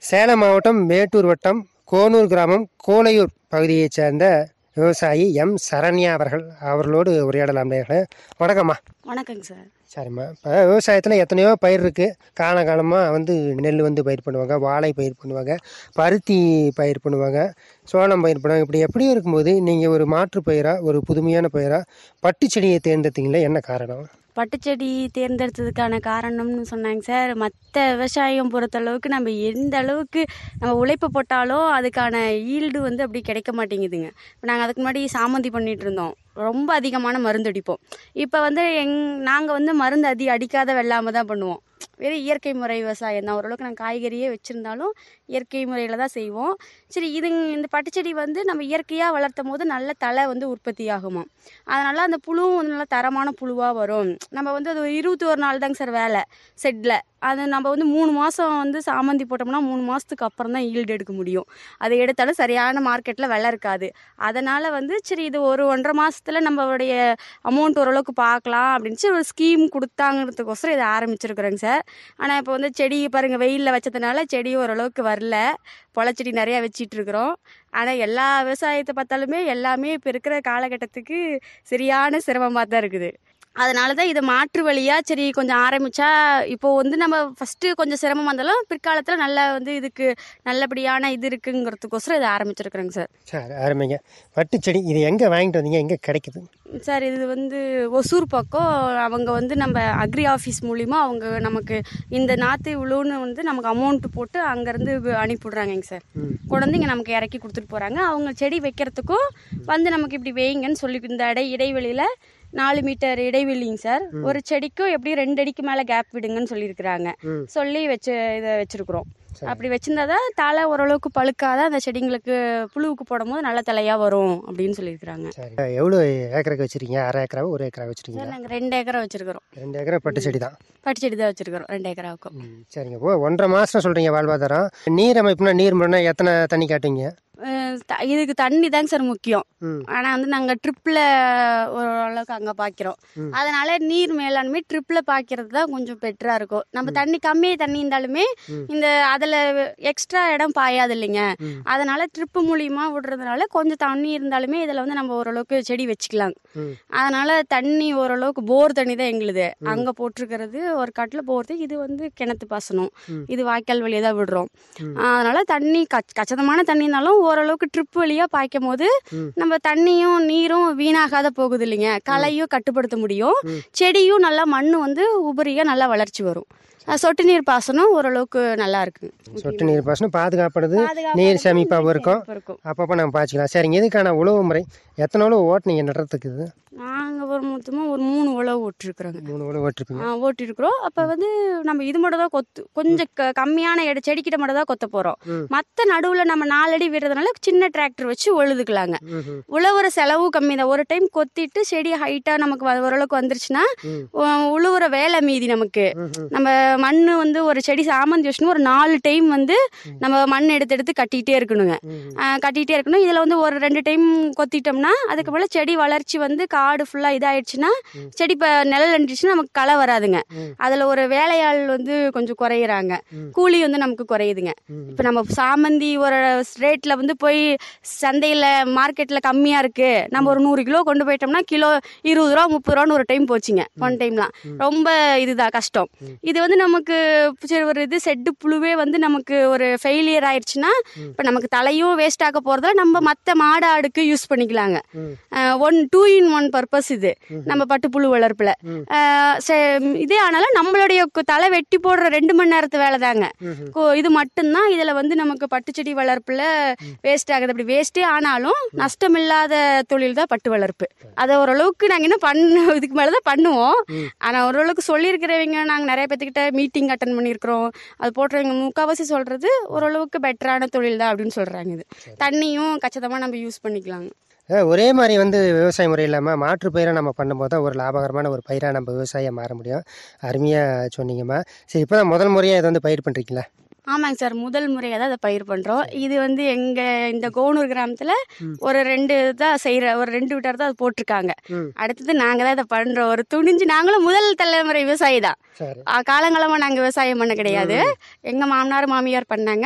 சேலம் மாவட்டம் மேட்டூர் வட்டம் கோனூர் கிராமம் கோலையூர் பகுதியைச் சேர்ந்த விவசாயி எம் சரண்யா அவர்கள் அவர்களோடு உரையாடலாம் நேயர்களே வணக்கம்மா வணக்கங்க சார் சரிம்மா இப்போ விவசாயத்தில் எத்தனையோ பயிர் இருக்குது காலகாலமாக வந்து நெல் வந்து பயிர் பண்ணுவாங்க வாழை பயிர் பண்ணுவாங்க பருத்தி பயிர் பண்ணுவாங்க சோளம் பயிர் பண்ணுவாங்க இப்படி எப்படி இருக்கும்போது நீங்கள் ஒரு மாற்று பயிராக ஒரு புதுமையான பயிராக பட்டு செடியை தேர்ந்தெடுத்தீங்களே என்ன காரணம் பட்டுச்செடி தேர்ந்தெடுத்ததுக்கான காரணம்னு சொன்னாங்க சார் மற்ற விவசாயம் பொறுத்தளவுக்கு நம்ம எந்த அளவுக்கு நம்ம உழைப்பு போட்டாலும் அதுக்கான ஈல்டு வந்து அப்படி கிடைக்க மாட்டேங்குதுங்க இப்போ நாங்கள் அதுக்கு முன்னாடி சாமந்தி பண்ணிட்டு இருந்தோம் ரொம்ப அதிகமான மருந்து அடிப்போம் இப்போ வந்து எங் நாங்கள் வந்து மருந்து அதி அடிக்காத வெள்ளாமல் தான் பண்ணுவோம் வெறும் இயற்கை முறை விவசாயம் தான் ஓரளவுக்கு நாங்கள் காய்கறியே வச்சுருந்தாலும் இயற்கை முறையில் தான் செய்வோம் சரி இது இந்த பட்டுச்செடி வந்து நம்ம இயற்கையாக வளர்த்தும் போது நல்ல தலை வந்து உற்பத்தி ஆகுமா அதனால் அந்த புழுவும் வந்து நல்ல தரமான புழுவாக வரும் நம்ம வந்து அது ஒரு இருபத்தி ஒரு நாள் தாங்க சார் வேலை செட்டில் அது நம்ம வந்து மூணு மாதம் வந்து சாமந்தி போட்டோம்னா மூணு மாதத்துக்கு அப்புறம் தான் ஈல்டு எடுக்க முடியும் அதை எடுத்தாலும் சரியான மார்க்கெட்டில் விலை இருக்காது அதனால் வந்து சரி இது ஒரு ஒன்றரை மாதத்தில் நம்மளுடைய அமௌண்ட் ஓரளவுக்கு பார்க்கலாம் அப்படின்னு சொல்லி ஒரு ஸ்கீம் கொடுத்தாங்கிறதுக்கோசரம் இதை ஆரம்பிச்சிருக்கிறேங்க சார் ஆனால் இப்போ வந்து செடி பாருங்கள் வெயிலில் வச்சதுனால செடி ஓரளவுக்கு வரல பொலச்செடி நிறையா வச்சிட்டு இருக்கிறோம் ஆனால் எல்லா விவசாயத்தை பார்த்தாலுமே எல்லாமே இப்போ இருக்கிற காலகட்டத்துக்கு சரியான சிரமமாக தான் இருக்குது அதனால தான் இதை மாற்று வழியாக சரி கொஞ்சம் ஆரம்பித்தா இப்போ வந்து நம்ம ஃபஸ்ட்டு கொஞ்சம் சிரமமாக இருந்தாலும் பிற்காலத்தில் நல்லா வந்து இதுக்கு நல்லபடியான இது இருக்குங்கிறதுக்கோசரம் இதை ஆரம்பிச்சிருக்கிறேங்க சார் சரி அருமைங்க பட்டு செடி இது எங்கே வாங்கிட்டு வந்தீங்க எங்கே கிடைக்குது சார் இது வந்து ஒசூர் பக்கம் அவங்க வந்து நம்ம அக்ரி ஆஃபீஸ் மூலிமா அவங்க நமக்கு இந்த நாற்று இவ்வளோன்னு வந்து நமக்கு அமௌண்ட் போட்டு அங்கேருந்து அனுப்பிவிட்றாங்கங்க சார் ம் கொண்டு வந்து இங்கே நமக்கு இறக்கி கொடுத்துட்டு போகிறாங்க அவங்க செடி வைக்கிறதுக்கும் வந்து நமக்கு இப்படி வைங்கன்னு சொல்லி இந்த இடை இடைவெளியில் நாலு மீட்டர் இடைவெளிங்க சார் ஒரு செடிக்கும் எப்படியும் ரெண்டு அடிக்கு மேலே கேப் விடுங்கன்னு சொல்லியிருக்கிறாங்க ம். சொல்லி வச்சு இதை வச்சுருக்குறோம் அப்படி வச்சிருந்தா தான் தலை ஓரளவுக்கு பழுக்காத அந்த செடிங்களுக்கு புழுவுக்கு போடும்போது நல்ல தலையாக வரும் அப்படின்னு சொல்லியிருக்கிறாங்க சரி எவ்வளோ ஏக்கருக்கு வச்சுருக்கீங்க அரை ஏக்கராவோ ஒரு ஏக்கரா வச்சுருக்கீங்க சார் நாங்கள் ரெண்டு ஏக்கரா வச்சுருக்கிறோம் ரெண்டு ஏக்கரா பட்டு செடி தான் பட்டு செடி தான் வச்சுருக்கிறோம் ரெண்டு ஏக்கராவுக்கும் ம் சரிங்க ஓ ஒன்றரை மாதம் சொல்கிறீங்க வாழ்வாதாரம் நீர் அமைப்புனா நீர் முறைனா எத்தனை தண்ணி காட்டுவீங்க அஹ் த- இதுக்கு தண்ணி தாங்க சார் முக்கியம் ம் ஆனால் வந்து நாங்கள் ட்ரிப்பில் ஓரளவுக்கு அங்கே பாய்க்கிறோம் ம். அதனால நீர் மேலாண்மை ட்ரிப்பில் பாய்க்கிறது தான் கொஞ்சம் பெட்டராக இருக்கும் நம்ம தண்ணி கம்மியாக தண்ணி இருந்தாலுமே ம். இந்த அதில் எக்ஸ்ட்ரா இடம் பாயாது இல்லைங்க ம். அதனால ட்ரிப்பு மூலியமா விடுறதுனால கொஞ்சம் தண்ணி இருந்தாலுமே இதில் வந்து நம்ம ஓரளவுக்கு செடி வச்சுக்கலாம் ம் அதனால தண்ணி ஓரளவுக்கு போர் தண்ணி தான் எங்களுது அங்கே போட்டிருக்கிறது ஒரு காட்டில் போர் இது வந்து கிணத்து பாசனம் ம். இது வாய்க்கால் வழியாக தான் விடுறோம் ம். அதனால தண்ணி கச் கச்சிதமான தண்ணினாலும் ஓரளவுக்கு ட்ரிப் வழியாக பாய்க்கும் போது ம். நம்ம தண்ணியும் நீரும் வீணாகாத போகுது இல்லைங்க களையும் கட்டுப்படுத்த முடியும் ம். செடியும் நல்லா மண் வந்து உபரியாக நல்லா வளர்ச்சி வரும் அஹ் சொட்டு நீர் பாசனம் ஓரளவுக்கு நல்லா இருக்கு சொட்டு நீர் பாசனம் பாதுகாப்படுது பாதுகாப்பா நீர் இருக்கும், சேமிப்பாகவும் இருக்கும் சேமிப்பா இருக்கும் அப்பப்போ நம்ம பாய்ச்சிக்கலாம் சரிங்க இதுக்கான உழவு முறை எத்தனை உழவு ஓட்டுனீங்க நடுறதுக்கு இது நாங்கள் ஒரு மொத்தமாக ஒரு மூணு உழவு ஓட்டிருக்கிறோங்க மூணு உழவு ஓட்டிருப்பீங்க ஆ ஓட்டிருக்கிறோம் அப்போ வந்து நம்ம இது மட்டும் தான் கொத்து கொஞ்சம் க- கம்மியான இட செடிக்கிட்ட மட்டும் தான் கொத்த போகிறோம் ம். மற்ற நடுவில் நம்ம நாலடி விடுறதுனால சின்ன டிராக்டர் வச்சு உழுதுக்கலாங்க ம்ஹும். உழவுற செலவு கம்மி தான் ஒரு டைம் கொத்திட்டு செடி ஹைட்டாக நமக்கு வ- ஓரளவுக்கு வந்துருச்சுன்னா ம். உ- உழுவுற வேலை மீதி நமக்கு ம்ஹும். நம்ம மண் வந்து ஒரு செடி சாமந்தி வச்சுன்னு ஒரு நாலு டைம் வந்து நம்ம மண் எடுத்து எடுத்து கட்டிகிட்டே இருக்கணுங்க ம்ஹும். ஆ, கட்டிகிட்டே இருக்கணும் இதில் வந்து ஒரு ரெண்டு டைம் கொத்திட்டோம்னா அதுக்கு மேலே செடி வளர்ச்சி வந்து காடு ஃபுல்லாக இதாயிடுச்சுன்னா செடி இப்போ நிழல் அண்டிச்சுன்னா நமக்கு களை வராதுங்க ம். அதில் ஒரு வேலையாள் வந்து கொஞ்சம் குறையிறாங்க ம். கூலி வந்து நமக்கு குறையுதுங்க ம். இப்போ நம்ம சாமந்தி ஒரு ரேட்டில் வந்து போய் சந்தையில் மார்க்கெட்டில் கம்மியாக இருக்குது நம்ம ஒரு நூறு கிலோ கொண்டு போயிட்டோம்னா கிலோ இருபது ரூபா முப்பது ரூபான்னு ஒரு டைம் போச்சுங்க ஒன் டைம்லாம் ரொம்ப இதுதான் கஷ்டம் இது வந்து நமக்கு சரி ஒரு இது செட்டு புழுவே வந்து நமக்கு ஒரு ஃபெயிலியர் ஆயிடுச்சுன்னா இப்போ நமக்கு தலையும் வேஸ்ட் ஆக போகிறத நம்ம மற்ற மாடு ஆடுக்கு யூஸ் பண்ணிக்கலாங்க ம். One two in one purpose இது நம்ம பட்டுப்புழு வளர்ப்பில் இதே ஆனாலும் நம்மளுடைய கு- தலை வெட்டி போடுற ரெண்டு மணி நேரத்து வேலை தாங்க ம்ஹும். கோ- இது மட்டும்தான் இதில் வந்து நமக்கு பட்டுச்செடி வளர்ப்பில் வேஸ்ட் ஆகுது அப்படி வேஸ்ட்டே ஆனாலும் நஷ்டமில்லாத தொழில் தான் பட்டு வளர்ப்பு அதை ஓரளவுக்கு நாங்கள் இன்னும் பண்ண இதுக்கு மேலே தான் பண்ணுவோம் ஆனால் ஓரளவுக்கு சொல்லியிருக்கிறவங்க நாங்கள் நிறைய பேர்த்துக்கிட்ட மீட்டிங் அட்டன் பண்ணியிருக்கிறோம் அது போட்டுறவங்க முக்கால்வாசி சொல்கிறது ஓரளவுக்கு பெட்டரான தொழில் தான் அப்படின்னு சொல்கிறாங்க இது தண்ணியும் கச்சிதமாக நம்ம யூஸ் பண்ணிக்கலாங்க அஹ் ஒரே மாதிரி வந்து விவசாய முறை இல்லாமல் மாற்று பயிரை நம்ம பண்ணும்போது தான் ஒரு லாபகரமான ஒரு பயிராக நம்ம விவசாயம் மாற முடியும் அருமையாக சொன்னீங்கம்மா சரி இப்போ தான் முதல் முறையாக இதை வந்து பயிர் பண்ணுறீங்களா ஆமாங்க சார் முதல் முறையாக தான் அதை பயிர் பண்ணுறோம் இது வந்து எங்கள் இந்த கோனூர் கிராமத்தில் ஒரு ரெண்டு தான் செய்கிற ஒரு ரெண்டு விட்டார் தான் அது போட்டிருக்காங்க ம். அடுத்தது நாங்கள் தான் இதை பண்ணுறோம் ஒரு துணிஞ்சு நாங்களும் முதல் தலைமுறை விவசாயி தான் சரி காலங்காலமாக நாங்கள் விவசாயம் பண்ண கிடையாது எங்கள் மாமனார் மாமியார் பண்ணாங்க